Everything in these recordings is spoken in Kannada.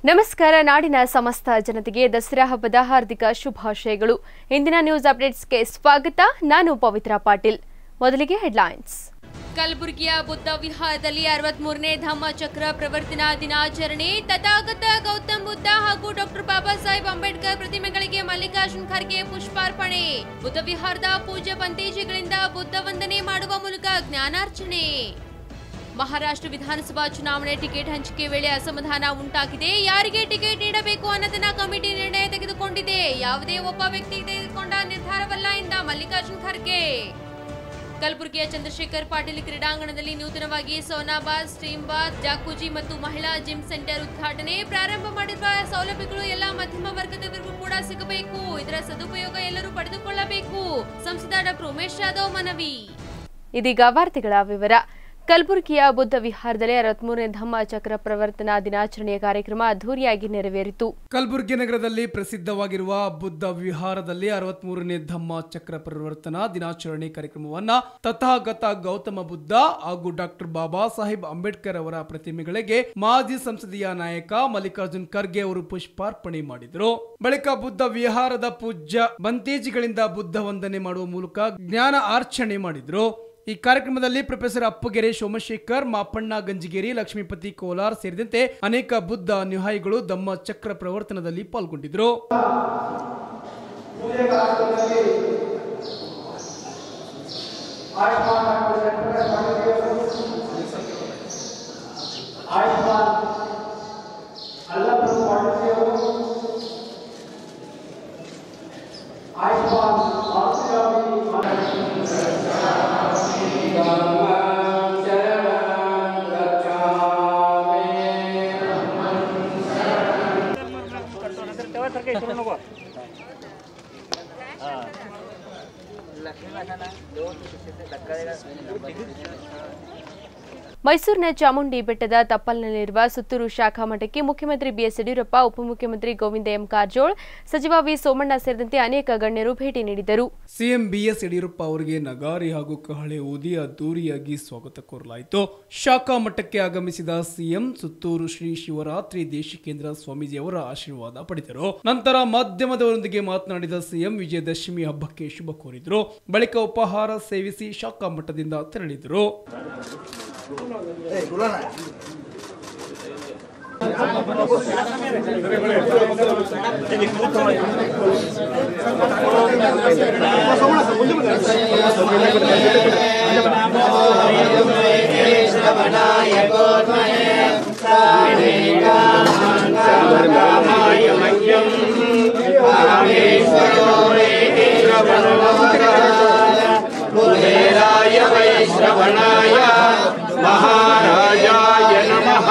ನಮಸ್ಕಾರ ನಾಡಿನ ಸಮಸ್ತ ಜನತೆಗೆ ದಸರಾ ಹಬ್ಬದ ಹಾರ್ದಿಕ ಶುಭಾಶಯಗಳು ಇಂದಿನ ನ್ಯೂಸ್ ಅಪ್ಡೇಟ್ಸ್ಗೆ ಸ್ವಾಗತ ನಾನು ಪವಿತ್ರ ಪಾಟೀಲ್ ಮೊದಲಿಗೆ ಹೆಡ್ಲೈನ್ಸ್ ಕಲಬುರಗಿಯ ಬುದ್ಧ ವಿಹಾರದಲ್ಲಿ ಅರವತ್ಮೂರನೇ ಧಮ್ಮಚಕ್ರ ಪ್ರವರ್ತನಾ ದಿನಾಚರಣೆ ತಥಾಗತ ಗೌತಮ್ ಬುದ್ಧ ಹಾಗೂ ಡಾಕ್ಟರ್ ಬಾಬಾ ಸಾಹೇಬ್ ಅಂಬೇಡ್ಕರ್ ಪ್ರತಿಮೆಗಳಿಗೆ ಮಲ್ಲಿಕಾರ್ಜುನ್ ಖರ್ಗೆ ಪುಷ್ಪಾರ್ಪಣೆ ಬುದ್ಧ ವಿಹಾರದ ಪೂಜ್ಯ ಪಂತೇಜಿಗಳಿಂದ ಬುದ್ಧ ವಂದನೆ ಮಾಡುವ ಮೂಲಕ ಜ್ಞಾನಾರ್ಚನೆ ಮಹಾರಾಷ್ಟ್ರ ವಿಧಾನಸಭಾ ಚುನಾವಣೆ ಟಿಕೆಟ್ ಹಂಚಿಕೆ ವೇಳೆ ಅಸಮಾಧಾನ ಉಂಟಾಗಿದೆ ಯಾರಿಗೆ ಟಿಕೆಟ್ ನೀಡಬೇಕು ಅನ್ನೋದನ್ನ ಕಮಿಟಿ ನಿರ್ಣಯ ತೆಗೆದುಕೊಂಡಿದೆ ಯಾವುದೇ ಒಬ್ಬ ವ್ಯಕ್ತಿ ತೆಗೆದುಕೊಂಡ ನಿರ್ಧಾರವಲ್ಲ ಎಂದ ಮಲ್ಲಿಕಾರ್ಜುನ್ ಖರ್ಗೆ ಕಲಬುರಗಿಯ ಚಂದ್ರಶೇಖರ್ ಪಾಟೀಲ್ ಕ್ರೀಡಾಂಗಣದಲ್ಲಿ ನೂತನವಾಗಿ ಸೋನಾಬಾದ್ ಸ್ಟ್ರೀಮ್ಬಾದ್ ಜಾಕೂಜಿ ಮತ್ತು ಮಹಿಳಾ ಜಿಮ್ ಸೆಂಟರ್ ಉದ್ಘಾಟನೆ ಪ್ರಾರಂಭ ಮಾಡಿರುವ ಸೌಲಭ್ಯಗಳು ಎಲ್ಲ ಮಧ್ಯಮ ವರ್ಗದವರಿಗೂ ಕೂಡ ಸಿಗಬೇಕು ಇದರ ಸದುಪಯೋಗ ಎಲ್ಲರೂ ಪಡೆದುಕೊಳ್ಳಬೇಕು ಸಂಸದ ಡಾಕ್ಟರ್ ಉಮೇಶ್ ಯಾದವ್ ಮನವಿ ಇದೀಗ ವಾರ್ತೆಗಳ ವಿವರ ಕಲಬುರಗಿಯ ಬುದ್ಧ ವಿಹಾರದಲ್ಲಿ ಅರವತ್ಮೂರನೇ ಧಮ್ಮ ಚಕ್ರ ಪ್ರವರ್ತನಾ ದಿನಾಚರಣೆಯ ಕಾರ್ಯಕ್ರಮ ಅದ್ದೂರಿಯಾಗಿ ನೆರವೇರಿತು ಕಲಬುರಗಿ ನಗರದಲ್ಲಿ ಪ್ರಸಿದ್ಧವಾಗಿರುವ ಬುದ್ಧ ವಿಹಾರದಲ್ಲಿ ಅರವತ್ಮೂರನೇ ಧಮ್ಮ ಚಕ್ರ ಪರಿವರ್ತನಾ ದಿನಾಚರಣೆ ಕಾರ್ಯಕ್ರಮವನ್ನ ತಥಾಗತ ಗೌತಮ ಬುದ್ಧ ಹಾಗೂ ಡಾಕ್ಟರ್ ಬಾಬಾ ಸಾಹೇಬ್ ಅಂಬೇಡ್ಕರ್ ಅವರ ಪ್ರತಿಮೆಗಳಿಗೆ ಮಾಜಿ ಸಂಸದೀಯ ನಾಯಕ ಮಲ್ಲಿಕಾರ್ಜುನ್ ಖರ್ಗೆ ಅವರು ಪುಷ್ಪಾರ್ಪಣೆ ಮಾಡಿದರು ಬಳಿಕ ಬುದ್ಧ ವಿಹಾರದ ಪೂಜ್ಯ ಬಂತೇಜಿಗಳಿಂದ ಬುದ್ಧ ವಂದನೆ ಮಾಡುವ ಮೂಲಕ ಜ್ಞಾನ ಆರ್ಚನೆ ಮಾಡಿದ್ರು ಈ ಕಾರ್ಯಕ್ರಮದಲ್ಲಿ ಪ್ರೊಫೆಸರ್ ಅಪ್ಪಗೆರೆ ಸೋಮಶೇಖರ್ ಮಾಪಣ್ಣ ಗಂಜಿಗೇರಿ ಲಕ್ಷ್ಮೀಪತಿ ಕೋಲಾರ್ ಸೇರಿದಂತೆ ಅನೇಕ ಬುದ್ಧ ಅನುಯಾಯಿಗಳು ಧಮ್ಮ ಚಕ್ರ ಪ್ರವರ್ತನದಲ್ಲಿ ಪಾಲ್ಗೊಂಡಿದ್ರು ಮೈಸೂರಿನ ಚಾಮುಂಡಿ ಬೆಟ್ಟದ ತಪ್ಪಲಿನಲ್ಲಿರುವ ಸುತ್ತೂರು ಶಾಖಾ ಮಠಕ್ಕೆ ಮುಖ್ಯಮಂತ್ರಿ ಬಿಎಸ್ ಯಡಿಯೂರಪ್ಪ ಉಪಮುಖ್ಯಮಂತ್ರಿ ಗೋವಿಂದ ಎಂ ಕಾರಜೋಳ್ ಸಚಿವ ವಿ ಸೋಮಣ್ಣ ಸೇರಿದಂತೆ ಅನೇಕ ಗಣ್ಯರು ಭೇಟಿ ನೀಡಿದರು ಸಿಎಂ ಬಿಎಸ್ ಯಡಿಯೂರಪ್ಪ ಅವರಿಗೆ ನಗಾರಿ ಹಾಗೂ ಕಹಳೆ ಊದಿ ಅದ್ದೂರಿಯಾಗಿ ಸ್ವಾಗತ ಕೋರಲಾಯಿತು ಶಾಖಾ ಮಠಕ್ಕೆ ಆಗಮಿಸಿದ ಸಿಎಂ ಸುತ್ತೂರು ಶ್ರೀ ಶಿವರಾತ್ರಿ ದೇಶಿಕೇಂದ್ರ ಸ್ವಾಮೀಜಿ ಅವರ ಆಶೀರ್ವಾದ ಪಡೆದರು ನಂತರ ಮಾಧ್ಯಮದವರೊಂದಿಗೆ ಮಾತನಾಡಿದ ಸಿಎಂ ವಿಜಯದಶಮಿ ಹಬ್ಬಕ್ಕೆ ಶುಭ ಕೋರಿದ್ರು ಬಳಿಕ ಉಪಹಾರ ಸೇವಿಸಿ ಶಾಖಾ ಮಠದಿಂದ ತೆರಳಿದರು कुबेराय वैश्रवणाय महाराजाय नमः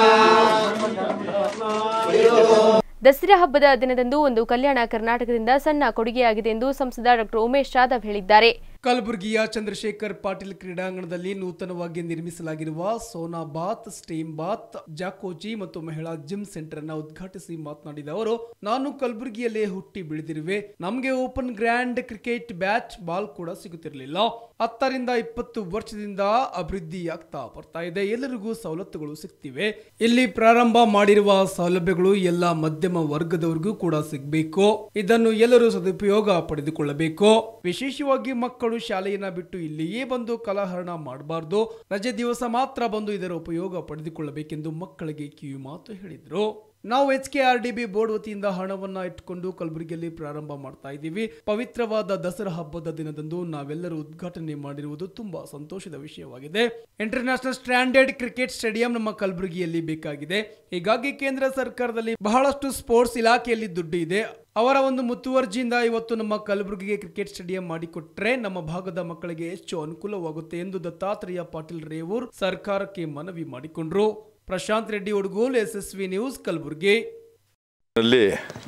ದಸರಾ ಹಬ್ಬದ ದಿನದಂದು ಒಂದು ಕಲ್ಯಾಣ ಕರ್ನಾಟಕದಿಂದ ಸಣ್ಣ ಕೊಡುಗೆಯಾಗಿದೆ ಎಂದು ಸಂಸದ ಡಾಕ್ಟರ್ ಉಮೇಶ್ ಜಾಧವ್ ಹೇಳಿದ್ದಾರೆ ಕಲಬುರಗಿಯ ಚಂದ್ರಶೇಖರ್ ಪಾಟೀಲ್ ಕ್ರೀಡಾಂಗಣದಲ್ಲಿ ನೂತನವಾಗಿ ನಿರ್ಮಿಸಲಾಗಿರುವ sauna bath steam bath jacuzzi ಮತ್ತು ಮಹಿಳಾ ಜಿಮ್ ಸೆಂಟರ್ ಅನ್ನ ಉದ್ಘಾಟಿಸಿ ಮಾತನಾಡಿದ ಅವರು ನಾನು ಕಲಬುರಗಿಯಲ್ಲೇ ಹುಟ್ಟಿ ಬೆಳೆದಿರುವೆ ನಮಗೆ open ground cricket bat ball ಕೂಡ ಸಿಗುತ್ತಿರಲಿಲ್ಲ ಹತ್ತರಿಂದ ಇಪ್ಪತ್ತು ವರ್ಷದಿಂದ ಅಭಿವೃದ್ಧಿಯಾಗ್ತಾ ಬರ್ತಾ ಇದೆ ಎಲ್ಲರಿಗೂ ಸವಲತ್ತುಗಳು ಸಿಗ್ತಿವೆ ಇಲ್ಲಿ ಪ್ರಾರಂಭ ಮಾಡಿರುವ ಸೌಲಭ್ಯಗಳು ಎಲ್ಲ ಮಧ್ಯಮ ವರ್ಗದವರಿಗೂ ಕೂಡ ಸಿಗಬೇಕು ಇದನ್ನು ಎಲ್ಲರೂ ಸದುಪಯೋಗ ಪಡೆದುಕೊಳ್ಳಬೇಕು ವಿಶೇಷವಾಗಿ ಮಕ್ಕಳು ಶಾಲೆಯನ್ನ ಬಿಟ್ಟು ಇಲ್ಲಿಯೇ ಬಂದು ಕಲಾಹರಣ ಮಾಡಬಾರ್ದು ರಜೆ ದಿವಸ ಮಾತ್ರ ಬಂದು ಇದರ ಉಪಯೋಗ ಪಡೆದುಕೊಳ್ಳಬೇಕೆಂದು ಮಕ್ಕಳಿಗೆ ಕಿವಿ ಮಾತು ಹೇಳಿದ್ರು ನಾವು H K R D B board ವತಿಯಿಂದ ಹಣವನ್ನ ಇಟ್ಟುಕೊಂಡು ಕಲಬುರಗಿಯಲ್ಲಿ ಪ್ರಾರಂಭ ಮಾಡ್ತಾ ಇದ್ದೀವಿ ಪವಿತ್ರವಾದ ದಸರಾ ಹಬ್ಬದ ದಿನದಂದು ನಾವೆಲ್ಲರೂ ಉದ್ಘಾಟನೆ ಮಾಡಿರುವುದು ತುಂಬಾ ಸಂತೋಷದ ವಿಷಯವಾಗಿದೆ ಇಂಟರ್ನ್ಯಾಷನಲ್ ಸ್ಟ್ಯಾಂಡರ್ಡ್ ಕ್ರಿಕೆಟ್ ಸ್ಟೇಡಿಯಂ ನಮ್ಮ ಕಲಬುರಗಿಯಲ್ಲಿ ಬೇಕಾಗಿದೆ ಹೀಗಾಗಿ ಕೇಂದ್ರ ಸರ್ಕಾರದಲ್ಲಿ ಬಹಳಷ್ಟು ಸ್ಪೋರ್ಟ್ಸ್ ಇಲಾಖೆಯಲ್ಲಿ ದುಡ್ಡು ಇದೆ ಅವರ ಒಂದು ಮುತುವರ್ಜಿಯಿಂದ ಇವತ್ತು ನಮ್ಮ ಕಲಬುರಗಿಗೆ ಕ್ರಿಕೆಟ್ ಸ್ಟೇಡಿಯಂ ಮಾಡಿಕೊಟ್ರೆ ನಮ್ಮ ಭಾಗದ ಮಕ್ಕಳಿಗೆ ಹೆಚ್ಚು ಅನುಕೂಲವಾಗುತ್ತೆ ಎಂದು ದತ್ತಾತ್ರೇಯ ಪಾಟೀಲ್ ರೇವೂರ್ ಸರ್ಕಾರಕ್ಕೆ ಮನವಿ ಮಾಡಿಕೊಂಡ್ರು ಪ್ರಶಾಂತ್ ರೆಡ್ಡಿ ಒಡಗೂಲ್ ಎಸ್ಎಸ್ವಿ ನ್ಯೂಸ್ ಕಲಬುರಗಿ ಅಲ್ಲಿ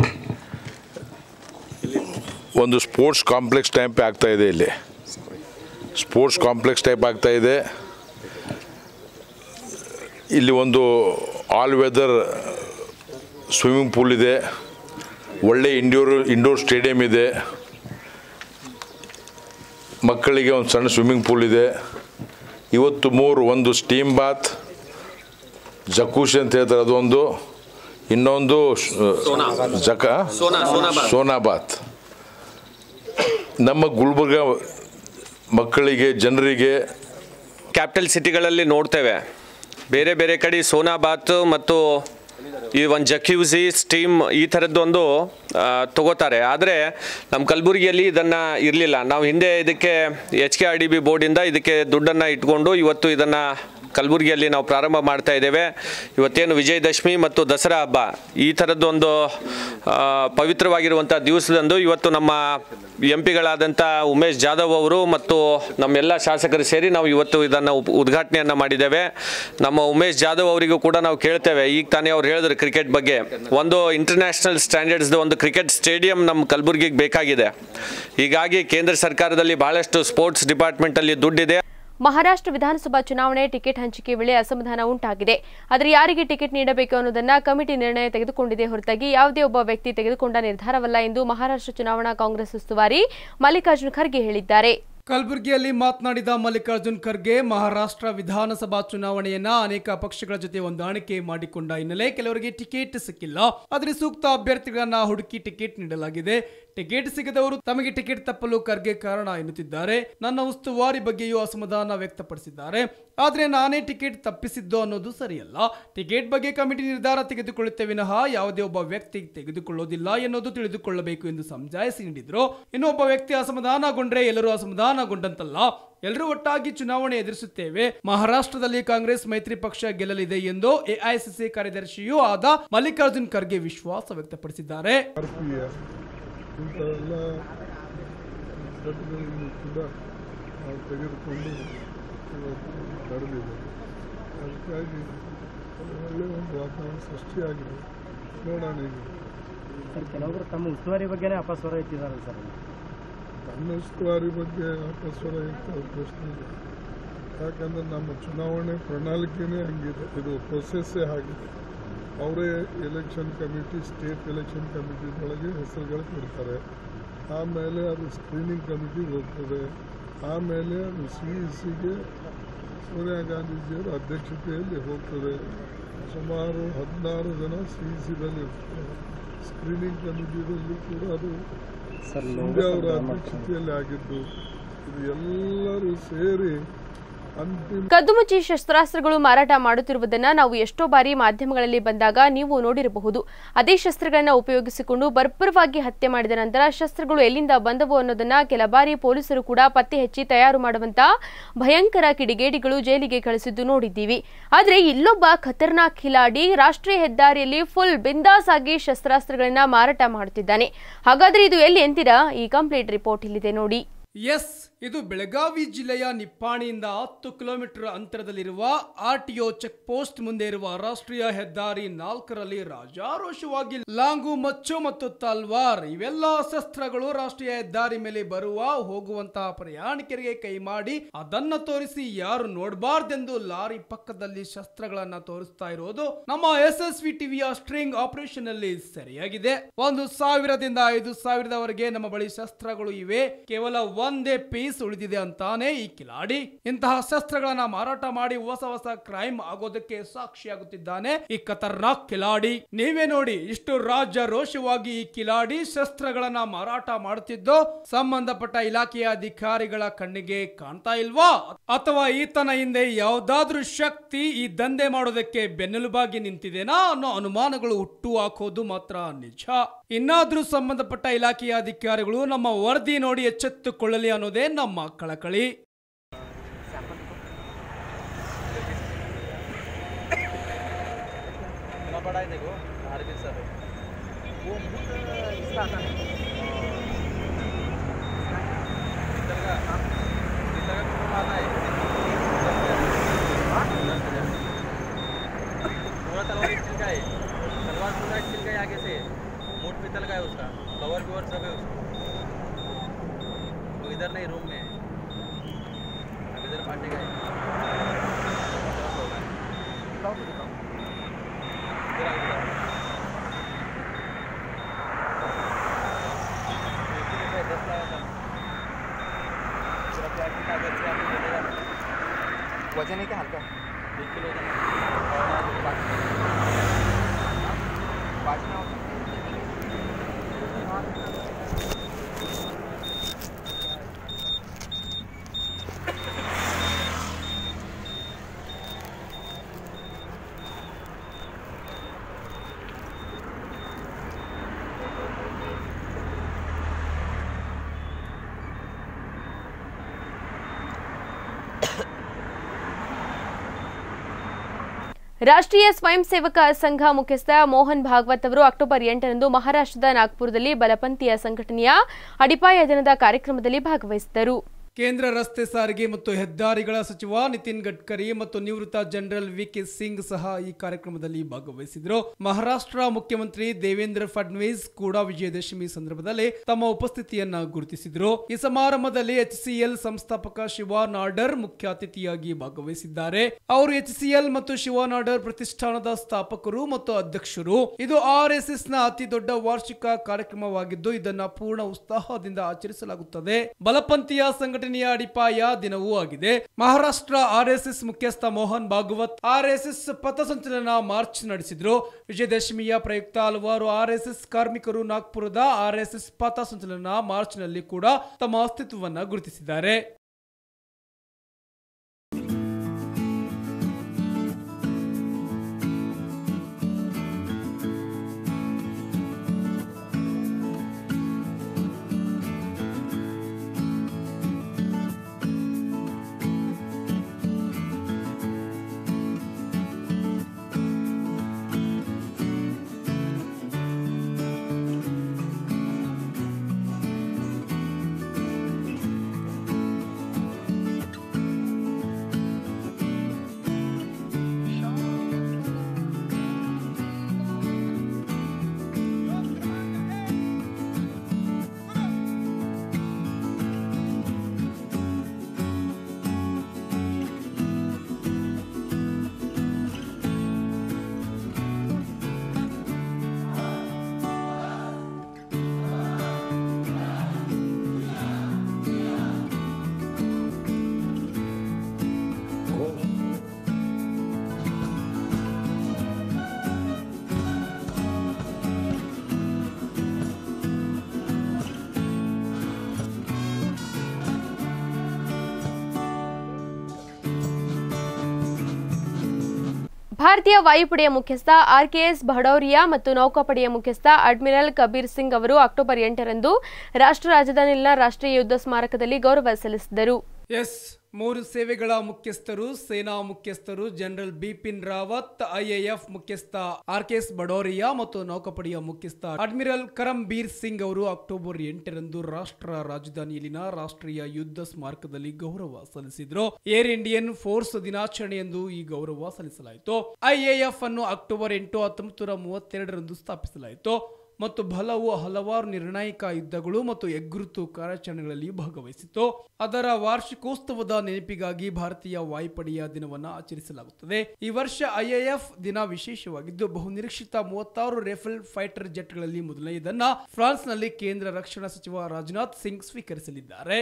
ಒಂದು ಸ್ಪೋರ್ಟ್ಸ್ ಕಾಂಪ್ಲೆಕ್ಸ್ ಟೈಪ್ ಆಗ್ತಾ ಇದೆ ಇಲ್ಲಿ ಸ್ಪೋರ್ಟ್ಸ್ ಕಾಂಪ್ಲೆಕ್ಸ್ ಟೈಪ್ ಆಗ್ತಾ ಇದೆ ಇಲ್ಲಿ ಒಂದು ಆಲ್ ವೆದರ್ ಸ್ವಿಮ್ಮಿಂಗ್ ಪೂಲ್ ಇದೆ ಒಳ್ಳೆ ಇಂಡೋರ್ ಇಂಡೋರ್ ಸ್ಟೇಡಿಯಂ ಇದೆ ಮಕ್ಕಳಿಗೆ ಒಂದು ಸಣ್ಣ ಸ್ವಿಮ್ಮಿಂಗ್ ಪೂಲ್ ಇದೆ ಇವತ್ತು ಮೂರು ಒಂದು ಸ್ಟೀಮ್ ಬಾತ್ ಜಕೂಶಿ ಅಂತ ಹೇಳ್ತಾರೆ ಅದೊಂದು ಇನ್ನೊಂದು ಶ- ಜಕ ಸೋನಾಬಾತ್ ನಮ್ಮ ಗುಲ್ಬರ್ಗ ಮಕ್ಕಳಿಗೆ ಜನರಿಗೆ ಕ್ಯಾಪಿಟಲ್ ಸಿಟಿಗಳಲ್ಲಿ ನೋಡ್ತೇವೆ ಬೇರೆ ಬೇರೆ ಕಡೆ ಸೋನಾಬಾತ್ ಮತ್ತು ಈ ಒಂದು ಜಕ್ಯೂಸಿ ಸ್ಟೀಮ್ ಈ ಥರದ್ದೊಂದು ಆ, ತಗೋತಾರೆ ಆದರೆ ನಮ್ಮ ಕಲಬುರಗಿಯಲ್ಲಿ ಇದನ್ನು ಇರಲಿಲ್ಲ ನಾವು ಹಿಂದೆ ಇದಕ್ಕೆ H K R D B ಬೋರ್ಡಿಂದ ಇದಕ್ಕೆ ದುಡ್ಡನ್ನು ಇಟ್ಕೊಂಡು ಇವತ್ತು ಇದನ್ನು ಕಲಬುರಗಿಯಲ್ಲಿ ನಾವು ಪ್ರಾರಂಭ ಮಾಡ್ತಾ ಇದ್ದೇವೆ ಇವತ್ತೇನು ವಿಜಯದಶಮಿ ಮತ್ತು ದಸರಾ ಹಬ್ಬ ಈ ಥರದ್ದೊಂದು ಆ, ಪವಿತ್ರವಾಗಿರುವಂಥ ದಿವಸದಂದು ಇವತ್ತು ನಮ್ಮ ಎಂ ಪಿಗಳಾದಂಥ ಉಮೇಶ್ ಜಾಧವ್ ಅವರು ಮತ್ತು ನಮ್ಮೆಲ್ಲ ಶಾಸಕರು ಸೇರಿ ನಾವು ಇವತ್ತು ಇದನ್ನು ಉಪ್ ಉದ್ಘಾಟನೆಯನ್ನು ಮಾಡಿದ್ದೇವೆ ನಮ್ಮ ಉಮೇಶ್ ಜಾಧವ್ ಅವರಿಗೂ ಕೂಡ ನಾವು ಕೇಳ್ತೇವೆ ಈಗ ತಾನೇ ಅವ್ರು ಹೇಳಿದ್ರು ಕ್ರಿಕೆಟ್ ಬಗ್ಗೆ ಒಂದು ಇಂಟರ್ನ್ಯಾಷನಲ್ ಸ್ಟ್ಯಾಂಡರ್ಡ್ಸ್ದು ಒಂದು ಕ್ರಿಕೆಟ್ ಸ್ಟೇಡಿಯಂ ನಮ್ಮ ಕಲಬುರಗಿಗೆ ಬೇಕಾಗಿದೆ ಹೀಗಾಗಿ ಕೇಂದ್ರ ಸರ್ಕಾರದಲ್ಲಿ ಬಹಳಷ್ಟು ಸ್ಪೋರ್ಟ್ಸ್ ಡಿಪಾರ್ಟ್ಮೆಂಟಲ್ಲಿ ದುಡ್ಡಿದೆ ಮಹಾರಾಷ್ಟ್ರ ವಿಧಾನಸಭಾ ಚುನಾವಣೆ ಟಿಕೆಟ್ ಹಂಚಿಕೆ ವೇಳೆ ಅಸಮಾಧಾನ ಉಂಟಾಗಿದೆ ಆದರೆ ಯಾರಿಗೆ ಟಿಕೆಟ್ ನೀಡಬೇಕು ಅನ್ನೋದನ್ನ ಕಮಿಟಿ ನಿರ್ಣಯ ತೆಗೆದುಕೊಂಡಿದೆ ಹೊರತಾಗಿ ಯಾವುದೇ ಒಬ್ಬ ವ್ಯಕ್ತಿ ತೆಗೆದುಕೊಂಡ ನಿರ್ಧಾರವಲ್ಲ ಎಂದು ಮಹಾರಾಷ್ಟ್ರ ಚುನಾವಣಾ ಕಾಂಗ್ರೆಸ್ ಉಸ್ತುವಾರಿ ಮಲ್ಲಿಕಾರ್ಜುನ್ ಖರ್ಗೆ ಹೇಳಿದ್ದಾರೆ ಕಲಬುರಗಿಯಲ್ಲಿ ಮಾತನಾಡಿದ ಮಲ್ಲಿಕಾರ್ಜುನ್ ಖರ್ಗೆ ಮಹಾರಾಷ್ಟ್ರ ವಿಧಾನಸಭಾ ಚುನಾವಣೆಯನ್ನ ಅನೇಕ ಪಕ್ಷಗಳ ಜೊತೆ ಹೊಂದಾಣಿಕೆ ಮಾಡಿಕೊಂಡ ಹಿನ್ನೆಲೆ ಕೆಲವರಿಗೆ ಟಿಕೆಟ್ ಸಿಕ್ಕಿಲ್ಲ ಆದರೆ ಸೂಕ್ತ ಅಭ್ಯರ್ಥಿಗಳನ್ನ ಹುಡುಕಿ ಟಿಕೆಟ್ ನೀಡಲಾಗಿದೆ ಟಿಕೆಟ್ ಸಿಗದವರು ತಮಗೆ ಟಿಕೆಟ್ ತಪ್ಪಲು ಖರ್ಗೆ ಕಾರಣ ಎನ್ನುತ್ತಿದ್ದಾರೆ ನನ್ನ ಉಸ್ತುವಾರಿ ಬಗ್ಗೆಯೂ ಅಸಮಾಧಾನ ವ್ಯಕ್ತಪಡಿಸಿದ್ದಾರೆ ಆದ್ರೆ ನಾನೇ ಟಿಕೆಟ್ ತಪ್ಪಿಸಿದ್ದು ಅನ್ನೋದು ಸರಿಯಲ್ಲ ಟಿಕೆಟ್ ಬಗ್ಗೆ ಕಮಿಟಿ ನಿರ್ಧಾರ ತೆಗೆದುಕೊಳ್ಳುತ್ತೆ ವಿನಃ ಯಾವುದೇ ಒಬ್ಬ ವ್ಯಕ್ತಿ ತೆಗೆದುಕೊಳ್ಳೋದಿಲ್ಲ ಎನ್ನುವುದು ತಿಳಿದುಕೊಳ್ಳಬೇಕು ಎಂದು ಸಮಜಾಯಿಸಿ ನೀಡಿದ್ರು ಇನ್ನು ಒಬ್ಬ ವ್ಯಕ್ತಿ ಅಸಮಾಧಾನಗೊಂಡ್ರೆ ಎಲ್ಲರೂ ಅಸಮಾಧಾನಗೊಂಡಂತಲ್ಲ ಎಲ್ಲರೂ ಒಟ್ಟಾಗಿ ಚುನಾವಣೆ ಎದುರಿಸುತ್ತೇವೆ ಮಹಾರಾಷ್ಟ್ರದಲ್ಲಿ ಕಾಂಗ್ರೆಸ್ ಮೈತ್ರಿ ಪಕ್ಷ ಗೆಲ್ಲಲಿದೆ ಎಂದು ಎಐಸಿಸಿ ಕಾರ್ಯದರ್ಶಿಯೂ ಆದ ಮಲ್ಲಿಕಾರ್ಜುನ್ ಖರ್ಗೆ ವಿಶ್ವಾಸ ವ್ಯಕ್ತಪಡಿಸಿದ್ದಾರೆ ಭಾರತೀಯ ಇಂಥವೆಲ್ಲ ಘಟನೆಗಳನ್ನು ಕೂಡ ನಾವು ತೆಗೆದುಕೊಂಡು ಇವತ್ತು ನಡೆದಿದೆ ಅದಕ್ಕಾಗಿ ಒಂದು ಒಳ್ಳೆಯ ಒಂದು ವಾತಾವರಣ ಸೃಷ್ಟಿಯಾಗಿದೆ ನೋಡೋಣ ಈಗ ಸರ್ ಕೆಲವರು ತಮ್ಮ ಉಸ್ತುವಾರಿ ಬಗ್ಗೆನೇ ಅಪಸ್ವರ ಎತ್ತಿದ್ದಾರೆ ಸರ್ ನನ್ನ ಉಸ್ತುವಾರಿ ಬಗ್ಗೆ ಅಪಸ್ವರ ಇರ್ತಾವೆ ಪ್ರಶ್ನೆ ಇಲ್ಲ ಯಾಕಂದ್ರೆ ನಮ್ಮ ಚುನಾವಣೆ ಪ್ರಣಾಳಿಕೆನೇ ಹಂಗಿದೆ ಇದು ಪ್ರೊಸೆಸ್ಸೇ ಆಗಿದೆ ಅವರೇ election committee state election committee ಒಳಗೆ ಹೆಸರುಗಳು ಕೊಡ್ತಾರೆ ಆಮೇಲೆ ಅದು ಸ್ಕ್ರೀನಿಂಗ್ ಕಮಿಟಿಗೆ ಹೋಗ್ತದೆ ಆಮೇಲೆ ಅದು ಸಿ ಇ ಸಿಗೆ ಸೋನಿಯಾ ಗಾಂಧೀಜಿಯವರ ಅಧ್ಯಕ್ಷತೆಯಲ್ಲಿ ಹೋಗ್ತದೆ ಸುಮಾರು ಹದಿನಾರು ಜನ ಸಿ ಇ ಸಿದಲ್ಲಿ ಇರ್ತಾರೆ ಸ್ಕ್ರೀನಿಂಗ್ ಕಮಿಟಿದಲ್ಲಿ ಕೂಡ ಅದು ಸರ್ ಸಿಂಧೆ ಅವರ ಅಧ್ಯಕ್ಷತೆಯಲ್ಲಿ ಆಗಿದ್ದು ಇದು ಎಲ್ಲರೂ ಸೇರಿ ಅಂತಿಮ ಕದ್ದುಮುಚ್ಚಿ ಶಸ್ತ್ರಾಸ್ತ್ರಗಳು ಮಾರಾಟ ಮಾಡುತ್ತಿರುವುದನ್ನ ನಾವು ಎಷ್ಟೋ ಬಾರಿ ಮಾಧ್ಯಮಗಳಲ್ಲಿ ಬಂದಾಗ ನೀವು ನೋಡಿರಬಹುದು ಅದೇ ಶಸ್ತ್ರಗಳನ್ನ ಉಪಯೋಗಿಸಿಕೊಂಡು ಬರ್ಬರವಾಗಿ ಹತ್ಯೆ ಮಾಡಿದ ನಂತರ ಶಸ್ತ್ರಗಳು ಎಲ್ಲಿಂದ ಬಂದವು ಅನ್ನೋದನ್ನ ಕೆಲ ಬಾರಿ ಪೊಲೀಸರು ಕೂಡ ಪತ್ತೆ ಹಚ್ಚಿ ತಯಾರು ಮಾಡುವಂತ ಭಯಂಕರ ಕಿಡಿಗೇಡಿಗಳು ಜೈಲಿಗೆ ಕಳಿಸಿದ್ದು ನೋಡಿದ್ದೀವಿ ಆದ್ರೆ ಇಲ್ಲೊಬ್ಬ ಖತರ್ನಾಕ್ ಖಿಲಾಡಿ ರಾಷ್ಟ್ರೀಯ ಹೆದ್ದಾರಿಯಲ್ಲಿ ಫುಲ್ ಬಿಂದಾಸ್ ಆಗಿ ಶಸ್ತ್ರಾಸ್ತ್ರಗಳನ್ನ ಮಾರಾಟ ಮಾಡುತ್ತಿದ್ದಾನೆ ಹಾಗಾದ್ರೆ ಇದು ಎಲ್ಲಿ ಅಂತೀರಾ ಈ ಕಂಪ್ಲೀಟ್ ರಿಪೋರ್ಟ್ ಇಲ್ಲಿದೆ ನೋಡಿ ಎಸ್ ಇದು ಬೆಳಗಾವಿ ಜಿಲ್ಲೆಯ ನಿಪ್ಪಾಣಿಯಿಂದ ಹತ್ತು ಕಿಲೋಮೀಟರ್ ಅಂತರದಲ್ಲಿರುವ ಆರ್ ಟಿಒ ಚೆಕ್ ಪೋಸ್ಟ್ ಮುಂದೆ ಇರುವ ರಾಷ್ಟ್ರೀಯ ಹೆದ್ದಾರಿ ನಾಲ್ಕರಲ್ಲಿ ರಾಜಾರೋಷವಾಗಿ ಲಾಂಗು ಮಚ್ಚು ಮತ್ತು ತಲ್ವಾರ್ ಇವೆಲ್ಲ ಶಸ್ತ್ರಗಳು ರಾಷ್ಟ್ರೀಯ ಹೆದ್ದಾರಿ ಮೇಲೆ ಬರುವ ಹೋಗುವಂತಹ ಪ್ರಯಾಣಿಕರಿಗೆ ಕೈ ಮಾಡಿ ಅದನ್ನ ತೋರಿಸಿ ಯಾರು ನೋಡಬಾರ್ದೆಂದು ಲಾರಿ ಪಕ್ಕದಲ್ಲಿ ಶಸ್ತ್ರಗಳನ್ನ ತೋರಿಸ್ತಾ ಇರೋದು ನಮ್ಮ ಎಸ್ ಎಸ್ ವಿ ಟಿವಿಯ ಸ್ಟ್ರಿಂಗ್ ಆಪರೇಷನ್ ಅಲ್ಲಿ ಸರಿಯಾಗಿದೆ ಒಂದು ಸಾವಿರದಿಂದ ಐದು ಸಾವಿರದವರೆಗೆ ನಮ್ಮ ಬಳಿ ಶಸ್ತ್ರಗಳು ಇವೆ ಕೇವಲ ಒಂದೇ ಪೀಸ್ ಉಳಿದಿದೆ ಅಂತಾನೆ ಈ ಕಿಲಾಡಿ ಇಂತಹ ಶಸ್ತ್ರಗಳನ್ನ ಮಾರಾಟ ಮಾಡಿ ಹೊಸ ಹೊಸ ಕ್ರೈಮ್ ಆಗೋದಕ್ಕೆ ಸಾಕ್ಷಿಯಾಗುತ್ತಿದ್ದಾನೆ ಈ ಖತರ್ನಾಕ್ ಕಿಲಾಡಿ ನೀವೇ ನೋಡಿ ಇಷ್ಟು ರಾಜ್ಯ ರೋಷವಾಗಿ ಈ ಕಿಲಾಡಿ ಶಸ್ತ್ರಗಳನ್ನ ಮಾರಾಟ ಮಾಡುತ್ತಿದ್ದು ಸಂಬಂಧಪಟ್ಟ ಇಲಾಖೆಯ ಅಧಿಕಾರಿಗಳ ಕಣ್ಣಿಗೆ ಕಾಣ್ತಾ ಇಲ್ವಾ ಅಥವಾ ಈತನ ಹಿಂದೆ ಯಾವ್ದಾದ್ರೂ ಶಕ್ತಿ ಈ ದಂಧೆ ಮಾಡೋದಕ್ಕೆ ಬೆನ್ನೆಲುಬಾಗಿ ನಿಂತಿದೆನಾ ಅನ್ನೋ ಅನುಮಾನಗಳು ಹುಟ್ಟು ಹಾಕೋದು ಮಾತ್ರ ನಿಜ ಇನ್ನಾದ್ರೂ ಸಂಬಂಧಪಟ್ಟ ಇಲಾಖೆಯ ಅಧಿಕಾರಿಗಳು ನಮ್ಮ ವರದಿ ನೋಡಿ ಎಚ್ಚೆತ್ತುಕೊಳ್ಳಲಿ ಅನ್ನೋದೇ ನಮ್ಮ ಕಳಕಳಿ पूरा तलवार स्टील का है तलवार पूरा स्टील का है आगे से मोट पीतल का है उसका कवर कवर सब है उसका वो इधर नहीं रूम में है अब इधर पार्टी का है इधर आओ, इधर आओ। एक किलो का है, दस लाया था पूरा प्लास्टिक कागज से आपको मिलेगा वजन है क्या हल्का एक किलो का ರಾಷ್ಟ್ರೀಯ ಸ್ವಯಂ ಸೇವಕ ಸಂಘ ಮುಖ್ಯಸ್ಥ ಮೋಹನ್ ಭಾಗವತ್ ಅವರು ಅಕ್ಟೋಬರ್ ಎಂಟರಂದು ಮಹಾರಾಷ್ಟ್ರದ ನಾಗ್ಪುರದಲ್ಲಿ ಬಲಪಂಥೀಯ ಸಂಘಟನೆಯ ಅಡಿಪಾಯ ದಿನದ ಕಾರ್ಯಕ್ರಮದಲ್ಲಿ ಭಾಗವಹಿಸಿದರು ಕೇಂದ್ರ ರಸ್ತೆ ಸಾರಿಗೆ ಮತ್ತು ಹೆದ್ದಾರಿಗಳ ಸಚಿವ ನಿತಿನ್ ಗಡ್ಕರಿ ಮತ್ತು ನಿವೃತ್ತ ಜನರಲ್ ವಿಕೆ ಸಿಂಗ್ ಸಹ ಈ ಕಾರ್ಯಕ್ರಮದಲ್ಲಿ ಭಾಗವಹಿಸಿದರು ಮಹಾರಾಷ್ಟ್ರ ಮುಖ್ಯಮಂತ್ರಿ ದೇವೇಂದ್ರ ಫಡ್ನವೀಸ್ ಕೂಡ ವಿಜಯದಶಮಿ ಸಂದರ್ಭದಲ್ಲಿ ತಮ್ಮ ಉಪಸ್ಥಿತಿಯನ್ನ ಗುರುತಿಸಿದರು ಈ ಸಮಾರಂಭದಲ್ಲಿ ಎಚ್ಸಿಎಲ್ ಸಂಸ್ಥಾಪಕ ಶಿವ ನಾಡರ್ ಮುಖ್ಯ ಅತಿಥಿಯಾಗಿ ಭಾಗವಹಿಸಿದ್ದಾರೆ ಅವರು ಎಚ್ಸಿಎಲ್ ಮತ್ತು ಶಿವ ನಾಡರ್ ಪ್ರತಿಷ್ಠಾನದ ಸ್ಥಾಪಕರು ಮತ್ತು ಅಧ್ಯಕ್ಷರು ಇದು ಆರ್ಎಸ್ಎಸ್ ನ ಅತಿ ದೊಡ್ಡ ವಾರ್ಷಿಕ ಕಾರ್ಯಕ್ರಮವಾಗಿದ್ದು ಇದನ್ನ ಪೂರ್ಣ ಉತ್ಸಾಹದಿಂದ ಆಚರಿಸಲಾಗುತ್ತದೆ ಬಲಪಂಥೀಯ ಸಂಘಟನೆಯ ಅಡಿಪಾಯ ದಿನವೂ ಆಗಿದೆ ಮಹಾರಾಷ್ಟ್ರ ಆರ್ಎಸ್ಎಸ್ ಮುಖ್ಯಸ್ಥ ಮೋಹನ್ ಭಾಗವತ್ ಆರ್ಎಸ್ಎಸ್ ಪಥಸಂಚಲನ ಮಾರ್ಚ್ ನಡೆಸಿದ್ರು ವಿಜಯದಶಮಿಯ ಪ್ರಯುಕ್ತ ಹಲವಾರು ಆರ್ಎಸ್ಎಸ್ ಕಾರ್ಮಿಕರು ನಾಗ್ಪುರದ ಆರ್ಎಸ್ಎಸ್ ಪಥಸಂಚಲನ ಮಾರ್ಚ್ನಲ್ಲಿ ಕೂಡ ತಮ್ಮ ಅಸ್ತಿತ್ವವನ್ನ ಗುರುತಿಸಿದ್ದಾರೆ ಭಾರತೀಯ ವಾಯುಪಡೆಯ ಮುಖ್ಯಸ್ಥ ಆರ್ಕೆಎಸ್ ಭಡೌರಿಯಾ ಮತ್ತು ನೌಕಾಪಡೆಯ ಮುಖ್ಯಸ್ಥ ಅಡ್ಮಿರಲ್ ಕಬೀರ್ ಸಿಂಗ್ ಅವರು ಅಕ್ಟೋಬರ್ ಎಂಟರಂದು ರಾಷ್ಟ್ರ ರಾಜಧಾನಿಯಲ್ಲಿನ ರಾಷ್ಟ್ರೀಯ ಯುದ್ಧ ಸ್ಮಾರಕದಲ್ಲಿ ಗೌರವ ಸಲ್ಲಿಸಿದರು ಎಸ್ ಮೂರು ಸೇವೆಗಳ ಮುಖ್ಯಸ್ಥರು ಸೇನಾ ಮುಖ್ಯಸ್ಥರು ಜನರಲ್ ಬಿಪಿನ್ ರಾವತ್ ಐಎಎಫ್ ಮುಖ್ಯಸ್ಥ ಆರ್ ಕೆ ಎಸ್ ಬಡೋರಿಯಾ ಮತ್ತು ನೌಕಾಪಡೆಯ ಮುಖ್ಯಸ್ಥ ಅಡ್ಮಿರಲ್ ಕರಂಬೀರ್ ಸಿಂಗ್ ಅವರು ಅಕ್ಟೋಬರ್ ಎಂಟರಂದು ರಾಷ್ಟ್ರ ರಾಜಧಾನಿಯಲ್ಲಿನ ರಾಷ್ಟ್ರೀಯ ಯುದ್ಧ ಸ್ಮಾರಕದಲ್ಲಿ ಗೌರವ ಸಲ್ಲಿಸಿದ್ರು ಏರ್ ಇಂಡಿಯನ್ ಫೋರ್ಸ್ ದಿನಾಚರಣೆಯಂದು ಈ ಗೌರವ ಸಲ್ಲಿಸಲಾಯಿತು ಐಎಎಫ್ ಅನ್ನು ಅಕ್ಟೋಬರ್ ಎಂಟು ಹತ್ತೊಂಬತ್ತು ನೂರ ಮೂವತ್ತೆರಡರಂದು ಸ್ಥಾಪಿಸಲಾಯಿತು ಮತ್ತು ಬಲವು ಹಲವಾರು ನಿರ್ಣಾಯಕ ಯುದ್ಧಗಳು ಮತ್ತು ಹೆಗ್ಗುರುತು ಕಾರ್ಯಾಚರಣೆಗಳಲ್ಲಿ ಭಾಗವಹಿಸಿತು ಅದರ ವಾರ್ಷಿಕೋತ್ಸವದ ನೆನಪಿಗಾಗಿ ಭಾರತೀಯ ವಾಯುಪಡೆಯ ದಿನವನ್ನು ಆಚರಿಸಲಾಗುತ್ತದೆ ಈ ವರ್ಷ ಐಎಎಫ್ ದಿನ ವಿಶೇಷವಾಗಿದ್ದು ಬಹುನಿರೀಕ್ಷಿತ ಮೂವತ್ತಾರು ರೇಫಲ್ ಫೈಟರ್ ಜೆಟ್ಗಳಲ್ಲಿ ಮೊದಲನೆಯದನ್ನ ಫ್ರಾನ್ಸ್ನಲ್ಲಿ ಕೇಂದ್ರ ರಕ್ಷಣಾ ಸಚಿವ ರಾಜನಾಥ್ ಸಿಂಗ್ ಸ್ವೀಕರಿಸಲಿದ್ದಾರೆ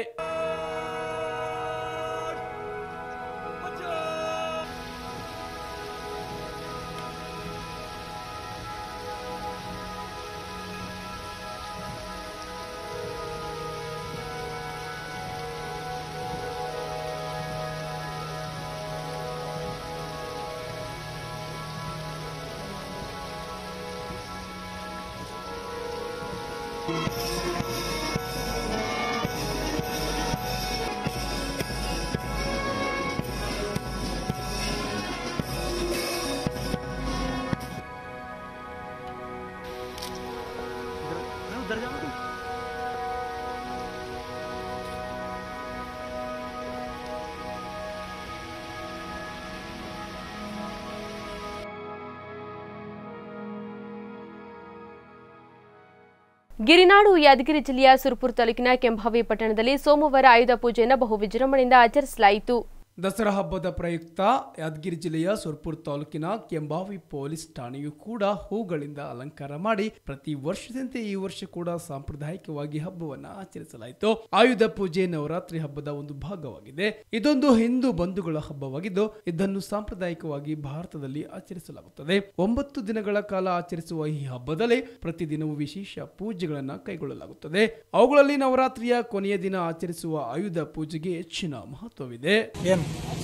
ಗಿರಿನಾಡು ಯಾದಗಿರಿ ಜಿಲ್ಲೆಯ ಸುರಪುರ ತಾಲೂಕಿನ ಕೆಂಭಾವಿ ಪಟ್ಟಣದಲ್ಲಿ ಸೋಮವಾರ ಆಯುಧ ಪೂಜೆಯನ್ನು ಬಹು ವಿಜೃಂಭಣೆಯಿಂದ ಆಚರಿಸಲಾಯಿತು ದಸರಾ ಹಬ್ಬದ ಪ್ರಯುಕ್ತ ಯಾದಗಿರಿ ಜಿಲ್ಲೆಯ ಸುರ್ಪುರ್ ತಾಲೂಕಿನ ಕೆಂಬಾವಿ ಪೊಲೀಸ್ ಠಾಣೆಯು ಕೂಡ ಹೂಗಳಿಂದ ಅಲಂಕಾರ ಮಾಡಿ ಪ್ರತಿ ವರ್ಷದಂತೆ ಈ ವರ್ಷ ಕೂಡ ಸಾಂಪ್ರದಾಯಿಕವಾಗಿ ಹಬ್ಬವನ್ನ ಆಚರಿಸಲಾಯಿತು ಆಯುಧ ಪೂಜೆ ನವರಾತ್ರಿ ಹಬ್ಬದ ಒಂದು ಭಾಗವಾಗಿದೆ ಇದೊಂದು ಹಿಂದೂ ಬಂಧುಗಳ ಹಬ್ಬವಾಗಿದ್ದು ಇದನ್ನು ಸಾಂಪ್ರದಾಯಿಕವಾಗಿ ಭಾರತದಲ್ಲಿ ಆಚರಿಸಲಾಗುತ್ತದೆ ಒಂಬತ್ತು ದಿನಗಳ ಕಾಲ ಆಚರಿಸುವ ಈ ಹಬ್ಬದಲ್ಲಿ ಪ್ರತಿದಿನವೂ ವಿಶೇಷ ಪೂಜೆಗಳನ್ನ ಕೈಗೊಳ್ಳಲಾಗುತ್ತದೆ ಅವುಗಳಲ್ಲಿ ನವರಾತ್ರಿಯ ಕೊನೆಯ ದಿನ ಆಚರಿಸುವ ಆಯುಧ ಪೂಜೆಗೆ ಹೆಚ್ಚಿನ ಮಹತ್ವವಿದೆ ಏನು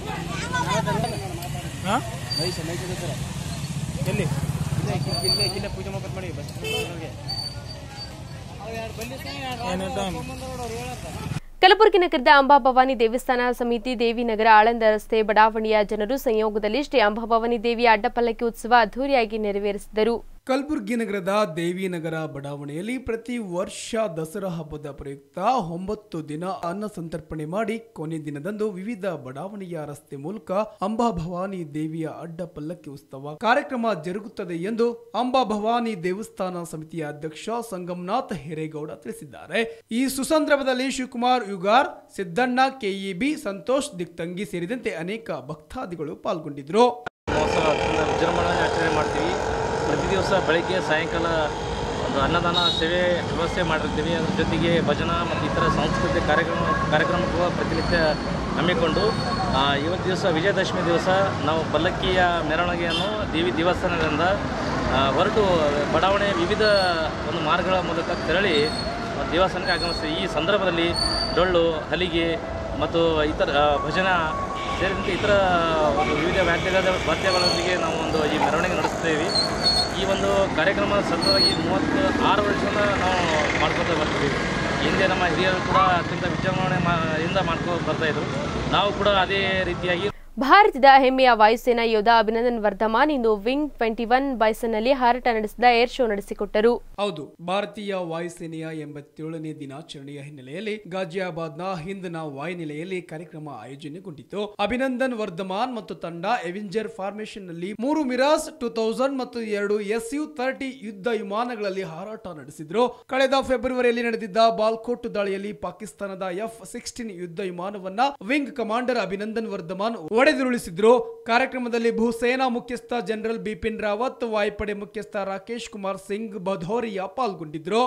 ಹಾಂ ಎಲ್ಲಿ ಇಲ್ಲೇ ಇಲ್ಲೇ ಪೂಜೆ ಮಾಡ್ಕೊತ ಮಾಡಿ ಬಸ್ ಕಲಬುರಗಿ ನಗರದ ಅಂಬಾಭವಾನಿ ದೇವಸ್ಥಾನ ಸಮಿತಿ ದೇವಿನಗರ ಆಳಂದ ರಸ್ತೆ ಬಡಾವಣೆಯ ಜನರು ಸಂಯೋಗದಲ್ಲಿ ಶ್ರೀ ಅಂಬಾಭವಾನಿ ದೇವಿಯ ಅಡ್ಡಪಲ್ಲಕ್ಕಿ ಉತ್ಸವ ಅದ್ದೂರಿಯಾಗಿ ನೆರವೇರಿಸಿದರು ಕಲಬುರಗಿ ನಗರದ ದೇವಿನಗರ ಬಡಾವಣೆಯಲ್ಲಿ ಪ್ರತಿ ವರ್ಷ ದಸರಾ ಹಬ್ಬದ ಪ್ರಯುಕ್ತ ಒಂಬತ್ತು ದಿನ ಅನ್ನ ಸಂತರ್ಪಣೆ ಮಾಡಿ ಕೊನೆ ದಿನದಂದು ವಿವಿಧ ಬಡಾವಣೆಯ ರಸ್ತೆ ಮೂಲಕ ಅಂಬಾ ಭವಾನಿ ದೇವಿಯ ಅಡ್ಡ ಪಲ್ಲಕ್ಕಿ ಉತ್ಸವ ಕಾರ್ಯಕ್ರಮ ಜರುಗುತ್ತದೆ ಎಂದು ಅಂಬಾ ಭವಾನಿ ದೇವಸ್ಥಾನ ಸಮಿತಿಯ ಅಧ್ಯಕ್ಷ ಸಂಗಮನಾಥ್ ಹಿರೇಗೌಡ ತಿಳಿಸಿದ್ದಾರೆ ಈ ಸುಸಂದರ್ಭದಲ್ಲಿ ಶಿವಕುಮಾರ್ ಯುಗಾರ್ ಸಿದ್ದಣ್ಣ ಕೆಇಬಿ ಸಂತೋಷ್ ದಿಕ್ತಂಗಿ ಸೇರಿದಂತೆ ಅನೇಕ ಭಕ್ತಾದಿಗಳು ಪಾಲ್ಗೊಂಡಿದ್ರು ಮಹೋತ್ಸವ ತುಂಬ ವಿಜೃಂಭಣೆಯಾಗಿ ಆಚರಣೆ ಮಾಡ್ತೀವಿ ಪ್ರತಿ ದಿವಸ ಬೆಳಗ್ಗೆ ಸಾಯಂಕಾಲ ಒಂದು ಅನ್ನದಾನ ಸೇವೆ ವ್ಯವಸ್ಥೆ ಮಾಡಿರ್ತೀವಿ ಅದ್ರ ಜೊತೆಗೆ ಭಜನಾ ಮತ್ತು ಇತರ ಸಾಂಸ್ಕೃತಿಕ ಕಾರ್ಯಕ್ರಮ ಕಾರ್ಯಕ್ರಮ ಕೂಡ ಪ್ರತಿನಿತ್ಯ ಹಮ್ಮಿಕೊಂಡು ಆ, ಇವತ್ತು ದಿವಸ ವಿಜಯದಶಮಿ ದಿವಸ ನಾವು ಪಲ್ಲಕ್ಕಿಯ ಮೆರವಣಿಗೆಯನ್ನು ದೇವಿ ದೇವಸ್ಥಾನದಿಂದ ಆ, ಹೊರಟು ಬಡಾವಣೆಯ ವಿವಿಧ ಒಂದು ಮಾರ್ಗಗಳ ಮೂಲಕ ತೆರಳಿ ದೇವಸ್ಥಾನಕ್ಕೆ ಆಗಮಿಸ್ತೀವಿ ಈ ಸಂದರ್ಭದಲ್ಲಿ ಡೊಳ್ಳು ಹಲಿಗೆ ಮತ್ತು ಇತರ ಆ, ಭಜನಾ ಸೇರಿದಂತೆ ಇತರ ಒಂದು ವಿವಿಧ ವಾದ್ಯಗಳ ವಾದ್ಯಗಳೊಂದಿಗೆ ನಾವು ಒಂದು ಈ ಮೆರವಣಿಗೆ ನಡೆಸ್ತೀವಿ ಈ ಒಂದು ಕಾರ್ಯಕ್ರಮ ಸತತವಾಗಿ ಮೂವತ್ತು ಆರು ವರ್ಷದಿಂದ ನಾವು ಮಾಡ್ಕೊತಾ ಬರ್ತೀವಿ ಹಿಂದೆ ನಮ್ಮ ಹಿರಿಯರು ಕೂಡ ಅತ್ಯಂತ ವಿಜೃಂಭಣೆ ಮಾ ಇಂದ ಮಾಡ್ಕೊ ಬರ್ತಾಯಿದ್ರು ನಾವು ಕೂಡ ಅದೇ ರೀತಿಯಾಗಿ ಭಾರತದ ಹೆಮ್ಮೆಯ ವಾಯುಸೇನಾ ಯೋಧ ಅಭಿನಂದನ್ ವರ್ಧಮಾನ್ ಇಂದು ವಿಂಗ್ ಟ್ವೆಂಟಿ ಒನ್ ಬೈಸನ್ನಲ್ಲಿ ಹಾರಾಟ ನಡೆಸಿದ ಏರ್ ಶೋ ನಡೆಸಿಕೊಟ್ಟರು ಹೌದು ಭಾರತೀಯ ವಾಯುಸೇನೆಯ ಎಂಬತ್ತೇಳನೇ ದಿನಾಚರಣೆಯ ಹಿನ್ನೆಲೆಯಲ್ಲಿ ಗಾಜಿಯಾಬಾದ್ನ ಹಿಂದ್ನ ವಾಯುನೆಲೆಯಲ್ಲಿ ಕಾರ್ಯಕ್ರಮ ಆಯೋಜನೆಗೊಂಡಿತು ಅಭಿನಂದನ್ ವರ್ಧಮಾನ್ ಮತ್ತು ತಂಡ ಎವಿಂಜರ್ ಫಾರ್ಮೇಶನ್ ನಲ್ಲಿ ಮೂರು ಮಿರಾಸ್ ಟೂ ತೌಸಂಡ್ ಮತ್ತು ಎರಡು ಎಸ್ ಯು ತರ್ಟಿ ಯುದ್ಧ ವಿಮಾನಗಳಲ್ಲಿ ಹಾರಾಟ ನಡೆಸಿದ್ರು ಕಳೆದ ಫೆಬ್ರವರಿಯಲ್ಲಿ ನಡೆದಿದ್ದ ಬಾಲ್ಕೋಟ್ ದಾಳಿಯಲ್ಲಿ ಪಾಕಿಸ್ತಾನದ ಎಫ್ ಸಿಕ್ಸ್ಟೀನ್ ಯುದ್ಧ ವಿಮಾನವನ್ನ ವಿಂಗ್ ಕಮಾಂಡರ್ ಅಭಿನಂದನ್ ವರ್ಧಮಾನ್ ಒಡೆದುರುಳಿಸಿದ್ರು ಕಾರ್ಯಕ್ರಮದಲ್ಲಿ ಭೂಸೇನಾ ಮುಖ್ಯಸ್ಥ ಜನರಲ್ ಬಿಪಿನ್ ರಾವತ್ ವಾಯುಪಡೆ ಮುಖ್ಯಸ್ಥ ರಾಕೇಶ್ ಕುಮಾರ್ ಸಿಂಗ್ ಭದೌರಿಯಾ ಪಾಲ್ಗೊಂಡಿದ್ರು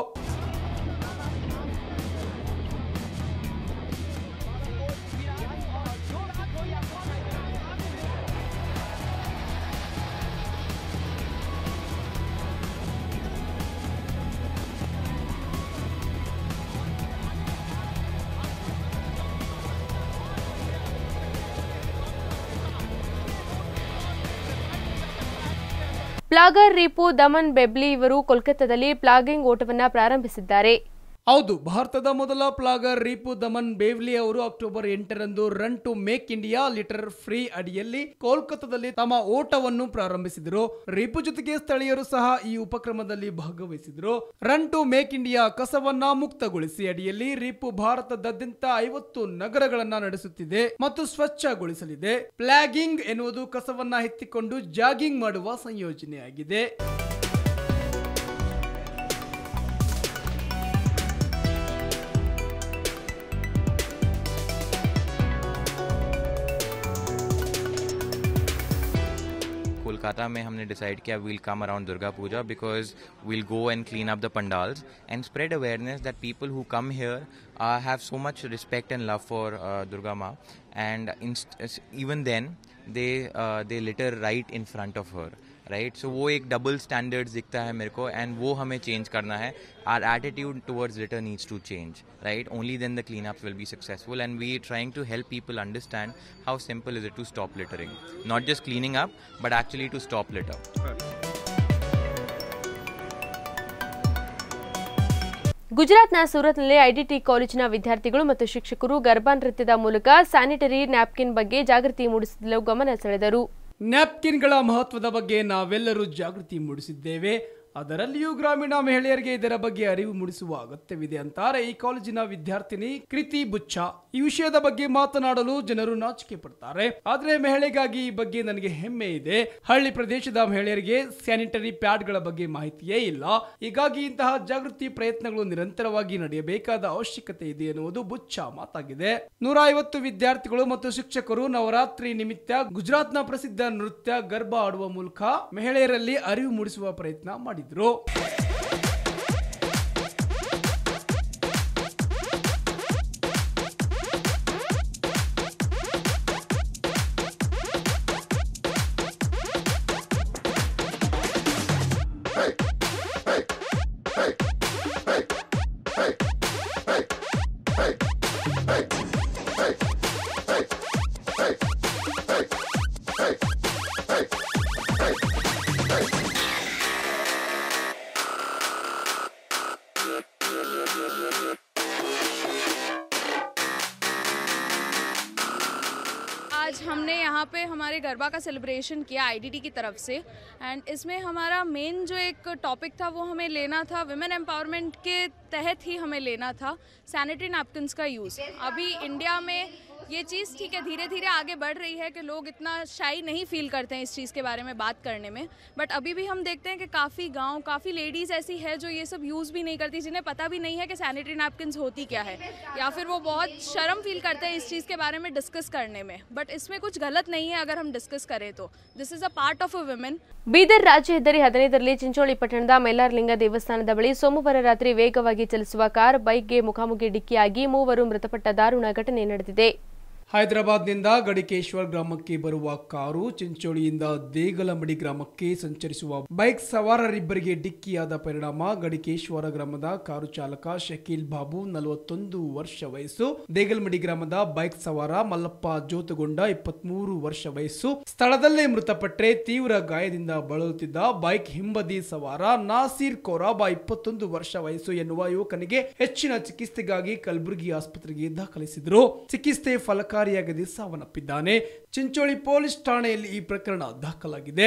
ಪ್ಲಾಗರ್ ರೀಪು ದಮನ್ ಬೆಬ್ಲಿ ಇವರು ಕೋಲ್ಕತ್ತಾದಲ್ಲಿ ಪ್ಲಾಗಿಂಗ್ ಓಟವನ್ನ ಪ್ರಾರಂಭಿಸಿದ್ದಾರೆ ಹೌದು ಭಾರತದ ಮೊದಲ ಪ್ಲಾಗರ್ ರೀಪು ದಮನ್ ಬೇವ್ಲಿ ಅವರು ಅಕ್ಟೋಬರ್ ಎಂಟರಂದು run to make India litter free ಅಡಿಯಲ್ಲಿ ಕೋಲ್ಕತ್ತಾದಲ್ಲಿ ತಮ್ಮ ಓಟವನ್ನು ಪ್ರಾರಂಭಿಸಿದರು ರೀಪು ಜೊತೆಗೆ ಸ್ಥಳೀಯರು ಸಹ ಈ ಉಪಕ್ರಮದಲ್ಲಿ ಭಾಗವಹಿಸಿದರು ರನ್ ಟು ಮೇಕ್ ಇಂಡಿಯಾ ಕಸವನ್ನ ಮುಕ್ತಗೊಳಿಸಿ ಅಡಿಯಲ್ಲಿ ರೀಪು ಭಾರತದಾದ್ಯಂತ ಐವತ್ತು ನಗರಗಳನ್ನ ನಡೆಸುತ್ತಿದೆ ಮತ್ತು ಸ್ವಚ್ಛಗೊಳಿಸಲಿದೆ ಪ್ಲಾಗಿಂಗ್ ಎನ್ನುವುದು ಕಸವನ್ನ ಎತ್ತಿಕೊಂಡು ಜಾಗಿಂಗ್ ಮಾಡುವ ಸಂಯೋಜನೆಯಾಗಿದೆ Kolkata में हमने डिसाइड किया we'll come around Durga Puja because we'll go and clean up the pandals and spread awareness that people who come here uh, have so much respect and love for uh, Durga Ma and inst- even then they uh, they litter right in front of her right so वो एक डबल स्टैंडर्ड्स दिखता है मेरे को एंड वो हमें चेंज करना है our attitude towards litter needs to change right only then the clean up will be successful and we trying to help people understand how simple is it to stop littering not just cleaning up but actually to stop litter ಗುಜರಾತ್ನ ಸೂರತ್ನಲ್ಲಿ ಐಡಿಟಿ ಕಾಲೇಜಿನ ವಿದ್ಯಾರ್ಥಿಗಳು ಮತ್ತು ಶಿಕ್ಷಕರು ಗರ್ಭಾ ನೃತ್ಯದ ಮೂಲಕ ಸ್ಯಾನಿಟರಿ ನ್ಯಾಪ್ಕಿನ್ ಬಗ್ಗೆ ಜಾಗೃತಿ ಮೂಡಿಸಲು ಗಮನ ಸೆಳೆದರು ನ್ಯಾಪ್ಕಿನ್ಗಳ ಮಹತ್ವದ ಬಗ್ಗೆ ನಾವೆಲ್ಲರೂ ಜಾಗೃತಿ ಮೂಡಿಸಿದ್ದೇವೆ ಅದರಲ್ಲಿಯೂ ಗ್ರಾಮೀಣ ಮಹಿಳೆಯರಿಗೆ ಇದರ ಬಗ್ಗೆ ಅರಿವು ಮೂಡಿಸುವ ಅಗತ್ಯವಿದೆ ಅಂತಾರೆ ಈ ಕಾಲೇಜಿನ ವಿದ್ಯಾರ್ಥಿನಿ ಕೃತಿ ಬುಚ್ಚ ಈ ವಿಷಯದ ಬಗ್ಗೆ ಮಾತನಾಡಲು ಜನರು ನಾಚಿಕೆ ಪಡ್ತಾರೆ ಆದ್ರೆ ಮಹಿಳೆಗಾಗಿ ಈ ಬಗ್ಗೆ ನನಗೆ ಹೆಮ್ಮೆ ಇದೆ ಹಳ್ಳಿ ಪ್ರದೇಶದ ಮಹಿಳೆಯರಿಗೆ ಸ್ಯಾನಿಟರಿ ಪ್ಯಾಡ್ಗಳ ಬಗ್ಗೆ ಮಾಹಿತಿಯೇ ಇಲ್ಲ ಹೀಗಾಗಿ ಇಂತಹ ಜಾಗೃತಿ ಪ್ರಯತ್ನಗಳು ನಿರಂತರವಾಗಿ ನಡೆಯಬೇಕಾದ ಅವಶ್ಯಕತೆ ಇದೆ ಎನ್ನುವುದು ಬುಚ್ಚ ಮಾತಾಗಿದೆ ನೂರ ಐವತ್ತು ವಿದ್ಯಾರ್ಥಿಗಳು ಮತ್ತು ಶಿಕ್ಷಕರು ನವರಾತ್ರಿ ನಿಮಿತ್ತ ಗುಜರಾತ್ನ ಪ್ರಸಿದ್ಧ ನೃತ್ಯ ಗರ್ಭ ಆಡುವ ಮೂಲಕ ಮಹಿಳೆಯರಲ್ಲಿ ಅರಿವು ಮೂಡಿಸುವ ಪ್ರಯತ್ನ ಮಾಡಿದ್ರು आज हमने यहाँ पे हमारे गरबा का सेलिब्रेशन किया आईडीडी की तरफ से एंड इसमें हमारा मेन जो एक टॉपिक था वो हमें लेना था वुमेन एम्पावरमेंट के तहत ही हमें लेना था सैनिटरी नैपकिन्स का यूज़ अभी इंडिया में ये चीज़ ठीक है धीरे धीरे आगे बढ़ रही है कि लोग इतना शाई नहीं फील करते हैं इस चीज़ के बारे में बात करने में बट अभी भी हम देखते हैं कि काफ़ी गांव काफ़ी लेडीज़ ऐसी है जो ये सब यूज़ भी नहीं करती जिन्हें पता भी नहीं है कि सैनिटरी नैपकिन्स होती क्या है या फिर वो बहुत शर्म फील करते हैं इस चीज़ के बारे में डिस्कस करने में बट इसमें कुछ गलत नहीं है अगर हम डिस्कस करें तो this is a part of a women Bidar ರಾಜ್ಯ ಹೆದ್ದಾರಿ ಹದಿನೈದರಲ್ಲಿ ಚಿಂಚೋಳಿ ಪಟ್ಟಣದ ಮೈಲಾರಲಿಂಗ ದೇವಸ್ಥಾನದ ಬಳಿ ಸೋಮವಾರ ರಾತ್ರಿ ವೇಗವಾಗಿ ಚಲಿಸುವ ಕಾರ್ ಬೈಕ್ಗೆ ಮುಖಾಮುಖಿ ಡಿಕ್ಕಿಯಾಗಿ ಮೂವರು ಮೃತಪಟ್ಟ ದಾರುಣ ಘಟನೆ ನಡೆದಿದೆ ಹೈದರಾಬಾದ್ನಿಂದ ಗಡಿಕೇಶ್ವರ್ ಗ್ರಾಮಕ್ಕೆ ಬರುವ ಕಾರು ಚಿಂಚೋಳಿಯಿಂದ ದೇಗಲಮಡಿ ಗ್ರಾಮಕ್ಕೆ ಸಂಚರಿಸುವ ಬೈಕ್ ಸವಾರರಿಬ್ಬರಿಗೆ ಡಿಕ್ಕಿಯಾದ ಪರಿಣಾಮ ಗಡಿಕೇಶ್ವರ ಗ್ರಾಮದ ಕಾರು ಚಾಲಕ ಶಕೀಲ್ ಬಾಬು ನಲವತ್ತೊಂದು ವರ್ಷ ವಯಸ್ಸು ದೇಗಲಮಡಿ ಗ್ರಾಮದ ಬೈಕ್ ಸವಾರ ಮಲ್ಲಪ್ಪ ಜೋತಗೊಂಡ ಇಪ್ಪತ್ಮೂರು ವರ್ಷ ವಯಸ್ಸು ಸ್ಥಳದಲ್ಲೇ ಮೃತಪಟ್ಟರೆ ತೀವ್ರ ಗಾಯದಿಂದ ಬಳಲುತ್ತಿದ್ದ ಬೈಕ್ ಹಿಂಬದಿ ಸವಾರ ನಾಸೀರ್ ಕೊರಾಬಾ ಇಪ್ಪತ್ತೊಂದು ವರ್ಷ ವಯಸ್ಸು ಎನ್ನುವ ಯುವಕನಿಗೆ ಹೆಚ್ಚಿನ ಚಿಕಿತ್ಸೆಗಾಗಿ ಕಲಬುರಗಿ ಆಸ್ಪತ್ರೆಗೆ ದಾಖಲಿಸಿದ್ರು ಚಿಕಿತ್ಸೆ ಫಲಕಾರಿಯಾಗದೆ ಸಾವನ್ನಪ್ಪಿದ್ದಾನೆ ಚಿಂಚೋಳಿ ಪೊಲೀಸ್ ಠಾಣೆಯಲ್ಲಿ ಈ ಪ್ರಕರಣ ದಾಖಲಾಗಿದೆ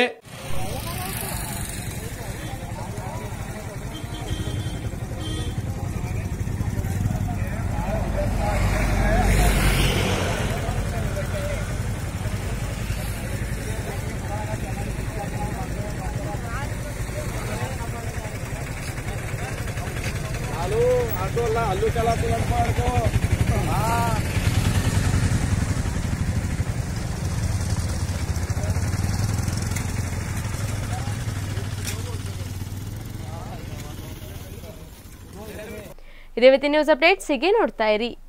ಇದೇ ರೀತಿ ನ್ಯೂಸ್ ಅಪ್ಡೇಟ್ಸ್ ಹೀಗೆ ನೋಡ್ತಾ ಇರಿ